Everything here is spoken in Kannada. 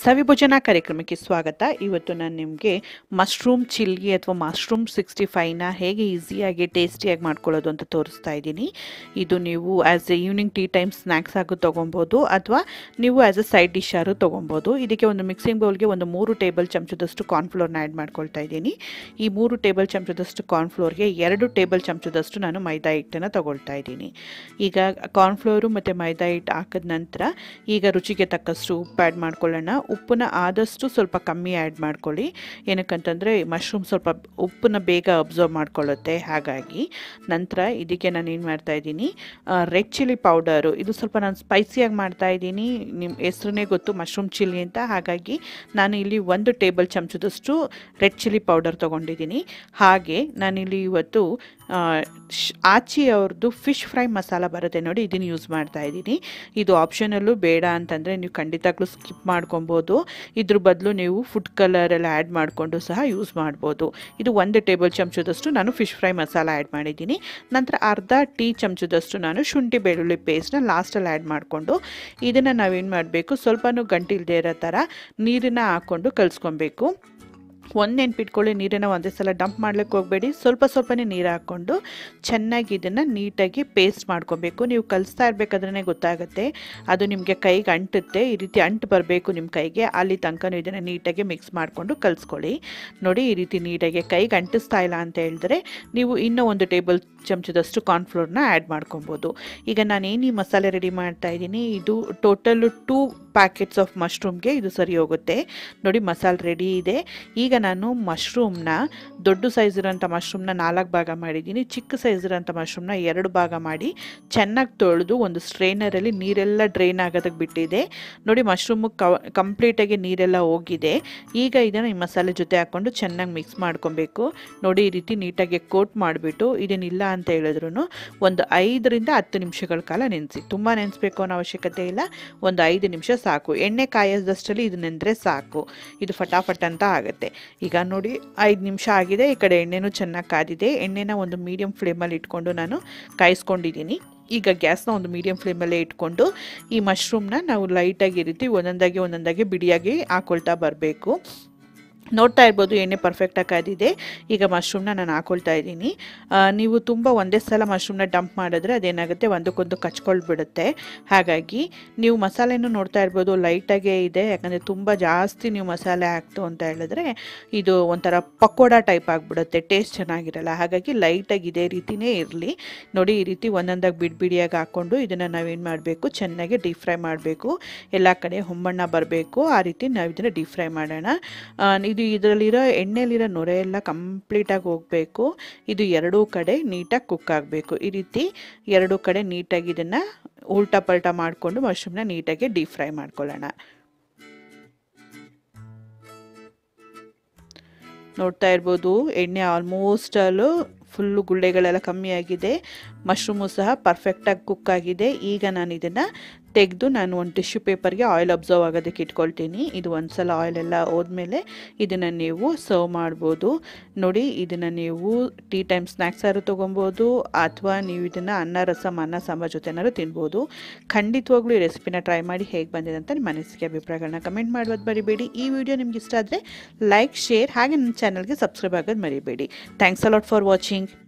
ಸವಿಭೋಜನ ಕಾರ್ಯಕ್ರಮಕ್ಕೆ ಸ್ವಾಗತ ಇವತ್ತು ನಾನು ನಿಮಗೆ ಮಶ್ರೂಮ್ ಚಿಲ್ಲಿ ಅಥವಾ ಮಶ್ರೂಮ್ ಸಿಕ್ಸ್ಟಿ ಫೈವ್ನ ಹೇಗೆ ಈಸಿಯಾಗಿ ಟೇಸ್ಟಿಯಾಗಿ ಮಾಡ್ಕೊಳ್ಳೋದು ಅಂತ ತೋರಿಸ್ತಾ ಇದ್ದೀನಿ ಇದು ನೀವು as a evening tea time snacks ಆಗು ತೊಗೊಬೋದು ಅಥವಾ ನೀವು ಆ್ಯಸ್ ಎ ಸೈಡ್ ಡಿಶ್ ಆರು ತೊಗೊಬೋದು ಇದಕ್ಕೆ ಒಂದು ಮಿಕ್ಸಿಂಗ್ ಬೌಲ್ಗೆ ಒಂದು ಮೂರು ಟೇಬಲ್ ಚಮಚದಷ್ಟು ಕಾರ್ನ್ಫ್ಲೋರ್ನ ಆ್ಯಡ್ ಮಾಡ್ಕೊಳ್ತಾ ಇದ್ದೀನಿ ಈ ಮೂರು ಟೇಬಲ್ ಚಮಚದಷ್ಟು ಕಾರ್ನ್ಫ್ಲೋರ್ಗೆ ಎರಡು ಟೇಬಲ್ ಚಮಚದಷ್ಟು ನಾನು ಮೈದಾ ಹಿಟ್ಟನ್ನು ತಗೊಳ್ತಾ ಇದ್ದೀನಿ ಈಗ ಕಾರ್ನ್ಫ್ಲೋರು ಮತ್ತು ಮೈದಾ ಹಿಟ್ಟು ಹಾಕಿದ ನಂತರ ಈಗ ರುಚಿಗೆ ತಕ್ಕಷ್ಟು ಉಪ್ಪು ಆ್ಯಡ್ ಮಾಡ್ಕೊಳ್ಳೋಣ ಉಪ್ಪನ್ನ ಆದಷ್ಟು ಸ್ವಲ್ಪ ಕಮ್ಮಿ ಆ್ಯಡ್ ಮಾಡ್ಕೊಳ್ಳಿ ಏನಕ್ಕಂತಂದರೆ ಮಶ್ರೂಮ್ ಸ್ವಲ್ಪ ಉಪ್ಪನ್ನ ಬೇಗ ಅಬ್ಸರ್ವ್ ಮಾಡ್ಕೊಳ್ಳುತ್ತೆ ಹಾಗಾಗಿ ನಂತರ ಇದಕ್ಕೆ ನಾನು ಏನು ಮಾಡ್ತಾ ಇದ್ದೀನಿ ರೆಡ್ ಚಿಲ್ಲಿ ಪೌಡರು ಇದು ಸ್ವಲ್ಪ ನಾನು ಸ್ಪೈಸಿಯಾಗಿ ಮಾಡ್ತಾ ಇದ್ದೀನಿ ನಿಮ್ಮ ಹೆಸ್ರನ್ನೇ ಗೊತ್ತು ಮಶ್ರೂಮ್ ಚಿಲ್ಲಿ ಅಂತ ಹಾಗಾಗಿ ನಾನು ಇಲ್ಲಿ ಒಂದು ಟೇಬಲ್ ಚಮಚದಷ್ಟು ರೆಡ್ ಚಿಲ್ಲಿ ಪೌಡರ್ ತೊಗೊಂಡಿದ್ದೀನಿ ಹಾಗೆ ನಾನಿಲ್ಲಿ ಇವತ್ತು ಆ, ಶ್- ಆಚಿ ಅವ್ರದ್ದು ಫಿಶ್ ಫ್ರೈ ಮಸಾಲ ಬರುತ್ತೆ ನೋಡಿ ಇದನ್ನು ಯೂಸ್ ಮಾಡ್ತಾ ಇದ್ದೀನಿ ಇದು ಆಪ್ಷನಲ್ಲೂ ಬೇಡ ಅಂತಂದರೆ ನೀವು ಖಂಡಿತವಾಗ್ಲೂ ಸ್ಕಿಪ್ ಮಾಡ್ಕೊಬೋದು ಇದ್ರ ಬದಲು ನೀವು ಫುಡ್ ಕಲರ್ ಎಲ್ಲ ಆ್ಯಡ್ ಮಾಡಿಕೊಂಡು ಸಹ ಯೂಸ್ ಮಾಡ್ಬೋದು ಇದು ಒಂದು ಟೇಬಲ್ ಚಮಚದಷ್ಟು ನಾನು ಫಿಶ್ ಫ್ರೈ ಮಸಾಲ ಆ್ಯಡ್ ಮಾಡಿದ್ದೀನಿ ನಂತರ ಅರ್ಧ ಟೀ ಚಮಚದಷ್ಟು ನಾನು ಶುಂಠಿ ಬೆಳ್ಳುಳ್ಳಿ ಪೇಸ್ಟ್ನ ಲಾಸ್ಟಲ್ಲಿ ಆ್ಯಡ್ ಮಾಡಿಕೊಂಡು ಇದನ್ನು ನಾವೇನು ಮಾಡಬೇಕು ಸ್ವಲ್ಪನೂ ಗಂಟಿಲ್ದೇ ಇರೋ ಥರ ನೀರನ್ನು ಹಾಕ್ಕೊಂಡು ಕಲಿಸ್ಕೊಬೇಕು ಒಂದು ನೆನ್ಪಿಟ್ಕೊಳ್ಳಿ ನೀರನ್ನು ಒಂದೇ ಸಲ ಡಂಪ್ ಮಾಡ್ಲಿಕ್ಕೆ ಹೋಗಬೇಡಿ ಸ್ವಲ್ಪ ಸ್ವಲ್ಪನೇ ನೀರು ಹಾಕ್ಕೊಂಡು ಚೆನ್ನಾಗಿ ಇದನ್ನು ನೀಟಾಗಿ ಪೇಸ್ಟ್ ಮಾಡ್ಕೊಬೇಕು ನೀವು ಕಲಿಸ್ತಾ ಇರಬೇಕಾದ್ರೆ ಗೊತ್ತಾಗುತ್ತೆ ಅದು ನಿಮಗೆ ಕೈಗೆ ಅಂಟುತ್ತೆ ಈ ರೀತಿ ಅಂಟು ಬರಬೇಕು ನಿಮ್ಮ ಕೈಗೆ ಅಲ್ಲಿ ತನಕ ಇದನ್ನು ನೀಟಾಗಿ ಮಿಕ್ಸ್ ಮಾಡಿಕೊಂಡು ಕಲಿಸ್ಕೊಳ್ಳಿ ನೋಡಿ ಈ ರೀತಿ ನೀಟಾಗಿ ಕೈಗೆ ಅಂಟಿಸ್ತಾ ಇಲ್ಲ ಅಂತ ಹೇಳಿದ್ರೆ ನೀವು ಇನ್ನೂ ಒಂದು ಟೇಬಲ್ ಚಮಚದಷ್ಟು ಕಾರ್ನ್ಫ್ಲೋರ್ನ ಆ್ಯಡ್ ಮಾಡ್ಕೊಬೋದು ಈಗ ನಾನೇನು ಈ ಮಸಾಲೆ ರೆಡಿ ಮಾಡ್ತಾ ಇದ್ದೀನಿ ಇದು ಟೋಟಲು ಟೂ ಪ್ಯಾಕೆಟ್ಸ್ ಆಫ್ ಮಶ್ರೂಮ್ಗೆ ಇದು ಸರಿ ಹೋಗುತ್ತೆ ನೋಡಿ ಮಸಾಲೆ ರೆಡಿ ಇದೆ ಈಗ ನಾನು ಮಶ್ರೂಮ್ನ ದೊಡ್ಡ ಸೈಜ್ ಇರೋಂಥ ಮಶ್ರೂಮ್ನ ನಾಲ್ಕು ಭಾಗ ಮಾಡಿದ್ದೀನಿ ಚಿಕ್ಕ ಸೈಜ್ ಇರೋಂಥ ಮಶ್ರೂಮ್ನ ಎರಡು ಭಾಗ ಮಾಡಿ ಚೆನ್ನಾಗಿ ತೊಳೆದು ಒಂದು ಸ್ಟ್ರೈನರಲ್ಲಿ ನೀರೆಲ್ಲ ಡ್ರೈನ್ ಆಗೋದಕ್ಕೆ ಬಿಟ್ಟಿದೆ ನೋಡಿ ಮಶ್ರೂಮು ಕಂಪ್ಲೀಟಾಗಿ ನೀರೆಲ್ಲ ಹೋಗಿದೆ ಈಗ ಇದನ್ನು ಈ ಮಸಾಲೆ ಜೊತೆ ಹಾಕ್ಕೊಂಡು ಚೆನ್ನಾಗಿ ಮಿಕ್ಸ್ ಮಾಡ್ಕೊಬೇಕು ನೋಡಿ ಈ ರೀತಿ ನೀಟಾಗಿ ಕೋಟ್ ಮಾಡಿಬಿಟ್ಟು ಇದನ್ನಿಲ್ಲ ಅಂತ ಹೇಳಿದ್ರು ಒಂದು ಐದರಿಂದ ಹತ್ತು ನಿಮಿಷಗಳ ಕಾಲ ನೆನೆಸಿ ತುಂಬ ನೆನೆಸ್ಬೇಕು ಅನ್ನೋ ಅವಶ್ಯಕತೆ ಇಲ್ಲ ಒಂದು ಐದು ನಿಮಿಷ ಸಾಕು ಎಣ್ಣೆ ಕಾಯೋದಷ್ಟರಲ್ಲಿ ಇದು ನೆಂದರೆ ಸಾಕು ಇದು ಫಟಾಫಟ್ ಅಂತ ಆಗುತ್ತೆ ಈಗ ನೋಡಿ ಐದು ನಿಮಿಷ ಆಗಿದೆ ಈ ಕಡೆ ಎಣ್ಣೆನೂ ಚೆನ್ನಾಗಿ ಕಾದಿದೆ ಎಣ್ಣೆನ ಒಂದು ಮೀಡಿಯಮ್ ಫ್ಲೇಮಲ್ಲಿ ಇಟ್ಕೊಂಡು ನಾನು ಕಾಯಿಸ್ಕೊಂಡಿದ್ದೀನಿ ಈಗ ಗ್ಯಾಸ್ನ ಒಂದು ಮೀಡಿಯಮ್ ಫ್ಲೇಮಲ್ಲೇ ಇಟ್ಕೊಂಡು ಈ ಮಶ್ರೂಮ್ನ ನಾವು ಲೈಟಾಗಿ ಈ ರೀತಿ ಒಂದೊಂದಾಗಿ ಒಂದೊಂದಾಗಿ ಬಿಡಿಯಾಗಿ ಹಾಕೊಳ್ತಾ ಬರಬೇಕು ನೋಡ್ತಾ ಇರ್ಬೋದು ಎಣ್ಣೆ ಪರ್ಫೆಕ್ಟಾಗಿ ಕಾದಿದೆ ಈಗ ಮಶ್ರೂಮ್ನ ನಾನು ಹಾಕೊಳ್ತಾ ಇದ್ದೀನಿ ಆ, ನೀವು ತುಂಬ ಒಂದೇ ಸಲ ಮಶ್ರೂಮ್ನ ಡಂಪ್ ಮಾಡಿದ್ರೆ ಅದೇನಾಗುತ್ತೆ ಒಂದಕ್ಕೊಂದು ಕಚ್ಕೊಳ್ಬಿಡುತ್ತೆ ಹಾಗಾಗಿ ನೀವು ಮಸಾಲೆನೂ ನೋಡ್ತಾ ಇರ್ಬೋದು ಲೈಟಾಗೇ ಇದೆ ಯಾಕಂದರೆ ತುಂಬ ಜಾಸ್ತಿ ನೀವು ಮಸಾಲೆ ಹಾಕ್ತು ಅಂತ ಹೇಳಿದ್ರೆ ಇದು ಒಂಥರ ಪಕೋಡ ಟೈಪ್ ಆಗಿಬಿಡುತ್ತೆ ಟೇಸ್ಟ್ ಚೆನ್ನಾಗಿರಲ್ಲ ಹಾಗಾಗಿ ಲೈಟಾಗಿ ಇದೇ ರೀತಿನೇ ಇರಲಿ ನೋಡಿ ಈ ರೀತಿ ಒಂದೊಂದಾಗಿ ಬಿಡಿ ಬಿಡಿಯಾಗಿ ಹಾಕ್ಕೊಂಡು ಇದನ್ನು ನಾವೇನು ಮಾಡಬೇಕು ಚೆನ್ನಾಗಿ ಡೀಪ್ ಫ್ರೈ ಮಾಡಬೇಕು ಎಲ್ಲ ಕಡೆ ಹೊಂಬಣ್ಣ ಬರಬೇಕು ಆ ರೀತಿ ನಾವು ಇದನ್ನು ಡೀಪ್ ಫ್ರೈ ಮಾಡೋಣ ಆ, ಇದು ಇದರಲ್ಲಿರೋ ಎಣ್ಣೆಲಿರೋ ನೊರೆ ಎಲ್ಲ ಕಂಪ್ಲೀಟಾಗಿ ಹೋಗಬೇಕು ಇದು ಎರಡೂ ಕಡೆ ನೀಟಾಗಿ ಕುಕ್ ಆಗಬೇಕು ಈ ರೀತಿ ಎರಡೂ ಕಡೆ ನೀಟಾಗಿ ಇದನ್ನು ಉಲ್ಟಾ ಪಲ್ಟಾ ಮಾಡಿಕೊಂಡು ಮಶ್ರೂಮ್ನ ನೀಟಾಗಿ ಡೀಪ್ ಫ್ರೈ ಮಾಡ್ಕೊಳ್ಳೋಣ ನೋಡ್ತಾ ಇರ್ಬೋದು ಎಣ್ಣೆ ಆಲ್ಮೋಸ್ಟ್ ಅಲ್ಲೂ ಫುಲ್ಲು ಗುಳ್ಳೆಗಳೆಲ್ಲ ಕಮ್ಮಿ ಆಗಿದೆ ಮಶ್ರೂಮು ಸಹ ಪರ್ಫೆಕ್ಟಾಗಿ ಕುಕ್ ಆಗಿದೆ ಈಗ ನಾನು ಇದನ್ನು ತೆಗೆದು ನಾನು ಒಂದು ಟಿಶ್ಯೂ ಪೇಪರ್ಗೆ ಆಯಿಲ್ ಅಬ್ಸರ್ವ್ ಆಗೋದಕ್ಕೆ ಇಟ್ಕೊಳ್ತೀನಿ ಇದು ಒಂದು ಸಲ ಆಯಿಲ್ ಎಲ್ಲ ಹೋದ್ಮೇಲೆ ಇದನ್ನು ನೀವು ಸರ್ವ್ ಮಾಡ್ಬೋದು ನೋಡಿ ಇದನ್ನು ನೀವು ಟೀ ಟೈಮ್ ಸ್ನ್ಯಾಕ್ಸ್ ಆದ್ರೂ ತೊಗೊಬೋದು ಅಥವಾ ನೀವು ಇದನ್ನು ಅನ್ನ ರಸಮ್ ಅನ್ನ ಸಾಂಬಾರ್ ಜೊತೆನಾದ್ರು ತಿನ್ಬೋದು ಖಂಡಿತವಾಗ್ಲೂ ಈ ರೆಸಿಪಿನ ಟ್ರೈ ಮಾಡಿ ಹೇಗೆ ಬಂದಿದೆ ಅಂತ ನಿಮ್ಮ ಮನಸ್ಸಿಗೆ ಅಭಿಪ್ರಾಯಗಳನ್ನ ಕಮೆಂಟ್ ಮಾಡೋದು ಮರಿಬೇಡಿ ಈ ವಿಡಿಯೋ ನಿಮ್ಗೆ ಇಷ್ಟ ಆದರೆ ಲೈಕ್ ಶೇರ್ ಹಾಗೆ ನನ್ನ ಚಾನಲ್ಗೆ ಸಬ್ಸ್ಕ್ರೈಬ್ ಆಗೋದು ಮರಿಬೇಡಿ ಥ್ಯಾಂಕ್ಸ್ ಅಲಾಟ್ ಫಾರ್ ವಾಚಿಂಗ್